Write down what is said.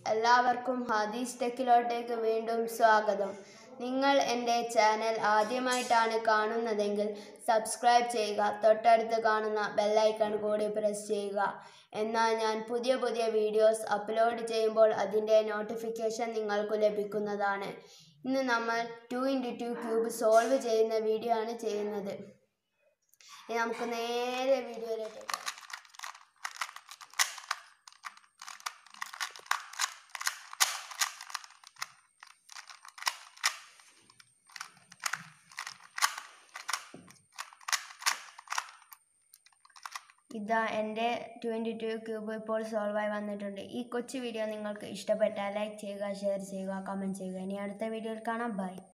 എല്ലാവർക്കും ഹദീസ് ടെക്കിലോട്ടേക്ക് വീണ്ടും സ്വാഗതം നിങ്ങൾ എൻ്റെ ചാനൽ ആദ്യമായിട്ടാണ് കാണുന്നതെങ്കിൽ സബ്സ്ക്രൈബ് ചെയ്യുക തൊട്ടടുത്ത് കാണുന്ന ബെല്ലൈക്കൺ കൂടി പ്രസ് ചെയ്യുക എന്നാൽ ഞാൻ പുതിയ പുതിയ വീഡിയോസ് അപ്ലോഡ് ചെയ്യുമ്പോൾ അതിൻ്റെ നോട്ടിഫിക്കേഷൻ നിങ്ങൾക്ക് ലഭിക്കുന്നതാണ് ഇന്ന് നമ്മൾ two into two cube solve ചെയ്യുന്ന വീഡിയോ ആണ് ചെയ്യുന്നത് ഇനി നമുക്ക് നേരെ വീഡിയോയിലേക്ക് പോകാം. ഇതാ എൻ്റെ ട്വൻറ്റി ടു ക്യൂബ് ഇപ്പോൾ സോൾവായി വന്നിട്ടുണ്ട് ഈ കൊച്ചു വീഡിയോ നിങ്ങൾക്ക് ഇഷ്ടപ്പെട്ടാൽ ലൈക്ക് ചെയ്യുക ഷെയർ ചെയ്യുക കമൻറ്റ് ചെയ്യുക ഇനി അടുത്ത വീഡിയോയിൽ കാണാം ബൈ